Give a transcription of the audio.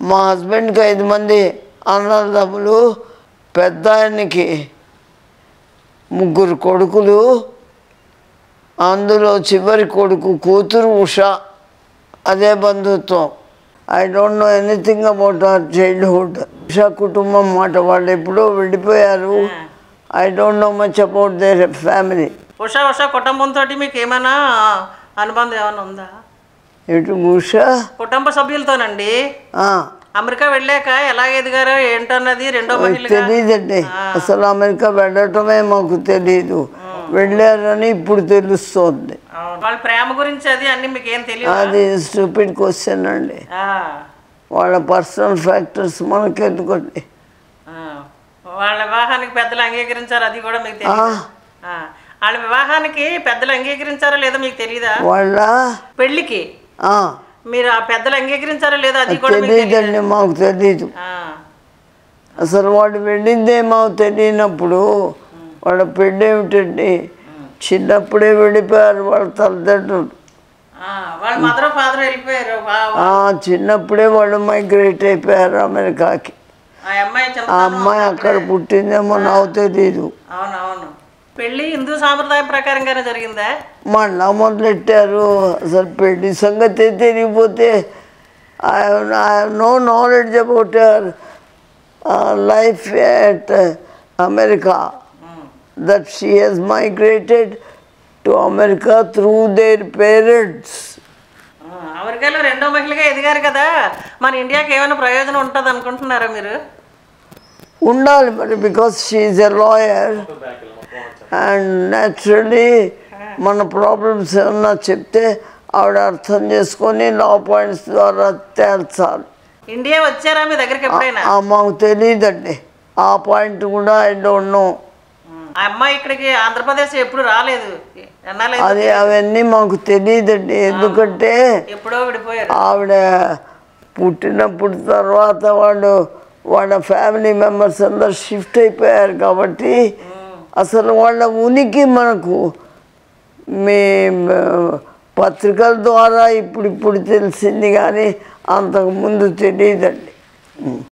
మా హస్బెండ్కి ఐదు మంది అన్నదమ్ములు పెద్ద ఆయనకి ముగ్గురు కొడుకులు అందులో చివరి కొడుకు కూతురు ఉషా అదే బంధుత్వం I don't know anything about our childhood Usha కుటుంబం మాట వాళ్ళు ఎప్పుడో వెళ్ళిపోయారు I don't know much about their family Usha Usha కుటుంబంతో మీకు ఏమైనా అనుబంధం ఏమైనా ఉందా ఇటు ఉషా కుటుంబ సభ్యులతోనండి ఆ, అమెరికా వెళ్ళాక ఎలా ఎదిగారో ఏంటన్నది రెండో మహిళగా తెలీదండి అసలు అమెరికా వెళ్ళటమే మాకు తెలియదు వెళ్ళారని ఇప్పుడు తెలుస్తోంది అవును. వాళ్ళ ప్రేమ గురించి అది అన్ని మీకు ఏం తెలియదు అది స్టూపిడ్ క్వశ్చన్ అండి వాళ్ళ పర్సనల్ ఫ్యాక్టర్స్ మనకెందుకండి వాళ్ళ వివాహానికి పెద్దలు అంగీకరించారు అది కూడా మీకు తెలియదు వాళ్ళ వివాహానికి పెద్దలు అంగీకరించారో లేదో మీకు తెలియదా వాళ్ళ పెళ్ళికి ఆ, మీరు ఆ పెద్దలు అంగీకరించారో లేదో అది కూడా మీకు తెలియదు తెలీదండి మాకు తెలీదు అసలు వాడు వెళ్ళిందే మాకు తెలియనప్పుడు వాళ్ళ పెళ్ళి ఏమిటండి చిన్నప్పుడే వెళ్ళిపోయారు వాళ్ళ తల్లిదండ్రులు వాళ్ళ మదర్ ఫాదర్ వెళ్ళిపోయారు వా- ఆ, చిన్నప్పుడే వాళ్ళు మైగ్రేట్ అయిపోయారు అమెరికాకి ఆ అమ్మాయి చిన్న ఆ అమ్మాయి అక్కడ పుట్టిందేమో నాకు తెలీదు అవునవును పెళ్ళి హిందూ సాంప్రదాయం ప్రకారంగానే జరిగిందా మళ్ళా మొదలెట్టారు అసలు పెళ్లి సంగతి తెలియకపోతే I have no knowledge about life at America that she has migrated to America through their parents ఆ, అమెరికాలో రెండో మహిళగా ఎదిగారు కదా మన ఇండియాకి ఏమైనా ప్రయోజనం ఉంటుంది అనుకుంటున్నారా మీరు ఉండాలి మరి because she a lawyer and naturally మన ప్రాబ్లమ్స్ ఏమన్నా చెప్తే ఆవిడ అర్థం చేసుకొని లా పాయింట్స్ ద్వారా తేల్చాలి ఇండియా వచ్చారా మీ దగ్గరికి ఎప్పుడైనా ఆ మాకు తెలియదండి ఆ పాయింట్ కూడా ఐ డోంట్ నో ఆ అమ్మాయి ఇక్కడికి ఆంధ్రప్రదేశ్ ఎప్పుడు రాలేదు ఎన్నాళ్ళు అది అవన్నీ మాకు తెలియదండి ఎందుకంటే ఎప్పుడో విడిపోయారు ఆవిడ పుట్టినప్పుడు తర్వాత వాళ్ళు వాళ్ళ ఫ్యామిలీ మెంబర్స్ అందరు షిఫ్ట్ అయిపోయారు కాబట్టి అసలు వాళ్ళ ఉనికి మనకు మీ మ, పత్రికల ద్వారా ఇప్పుడు ఇప్పుడు తెలిసింది కానీ అంతకుముందు తెలియదండి